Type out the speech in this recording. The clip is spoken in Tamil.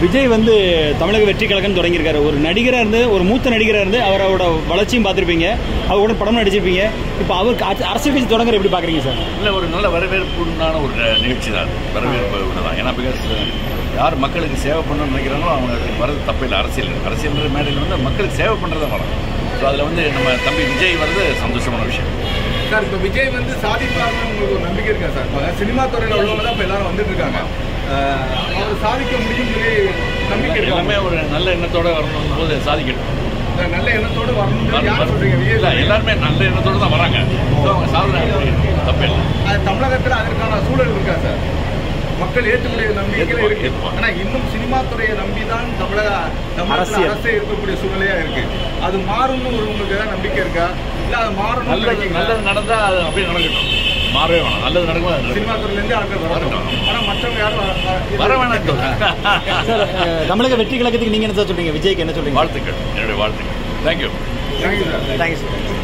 விஜய் வந்து தமிழக வெற்றி கழகம் தொடங்கியிருக்காரு ஒரு நடிகராக இருந்து ஒரு மூத்த நடிகராக இருந்து அவரோட வளர்ச்சியும் பார்த்துருப்பீங்க அவரோட படம் நடிச்சிருப்பீங்க இப்போ அவருக்கு அரசு- அரசியல் கட்சி தொடங்குற எப்படி பார்க்குறீங்க சார் இல்லை ஒரு நல்ல வரவேற்புண்டான ஒரு நிகழ்ச்சி தான் அது. வரவேற்பு தான் ஏன்னா பிகாஸ் யார் மக்களுக்கு சேவை பண்ணணும்னு நினைக்கிறாங்களோ அவங்க வரது தப்பில்லை அரசியல் அரசியல் மேடையில் வந்து மக்களுக்கு சேவை பண்ணுறது தான் வரும் ஸோ அதில் வந்து நம்ம தம்பி விஜய் வர்றது சந்தோஷமான விஷயம் சார் இப்போ விஜய் வந்து சாதிப்பாருன்னு உங்களுக்கு ஒரு நம்பிக்கை இருக்கா சார் இப்போ சினிமா துறையில் உள்ளவங்க தான் இப்போ எல்லாரும் வந்துட்டு இருக்காங்க அஹ் அவர் சாதிக்க முடியும்னு சொல்லி நம்பிக்கை எல்லாமே இருக்காங்க ஒரு நல்ல எண்ணத்தோட வரணும் போது சாதிக்கட்டும் நல்ல எண்ணத்தோடு வரணும்னு வர- யார் சொல்றீங்க விஜய் இல்லை சொல்றீங்க. எல்லாருமே நல்ல எண்ணத்தோட தான் வராங்க ஸோ அவங்க சாதனை தப்பில்லை அது தமிழகத்தில் அதற்கான சூழல் இருக்கா சார் மக்கள் ஏற்றுக்கூடிய நம்பிக்கையில் ஏற்றுப்பாங்க, இருக்கு ஏற்றுப்பாங்க. ஆனா இன்னும் சினிமா துறையை நம்பி தான் தமிழக தமிழகத்தில் அரசியல். அரசே இருக்கக்கூடிய சூழ்நிலையா இருக்கு அது மாறும்னு ஒரு உங்களுக்கு ஏதாவது நம்பிக்கை இருக்கா இல்ல அது மாறணும் நல்லது நல்லது நடந்தால் அது அப்படியே நடக்கட்டும் மாறவே வேணாம் நல்லது நடக்கும்போது அது சினிமா நடக்கட்டும். துறையிலேருந்து ஆட்கள் வரட்டும் வரட்டும். ஆனா மற்றவங்க யாரும் வர- வர- வர வேணாம் சார் அஹ், தமிழக வெற்றி கழகத்துக்கு நீங்கள் என்ன சார் சொல்றீங்க விஜய்க்கு என்ன சொல்றீங்க வாழ்த்துக்கள் என்னுடைய வாழ்த்துக்கள் thank you thank you sir thank you sir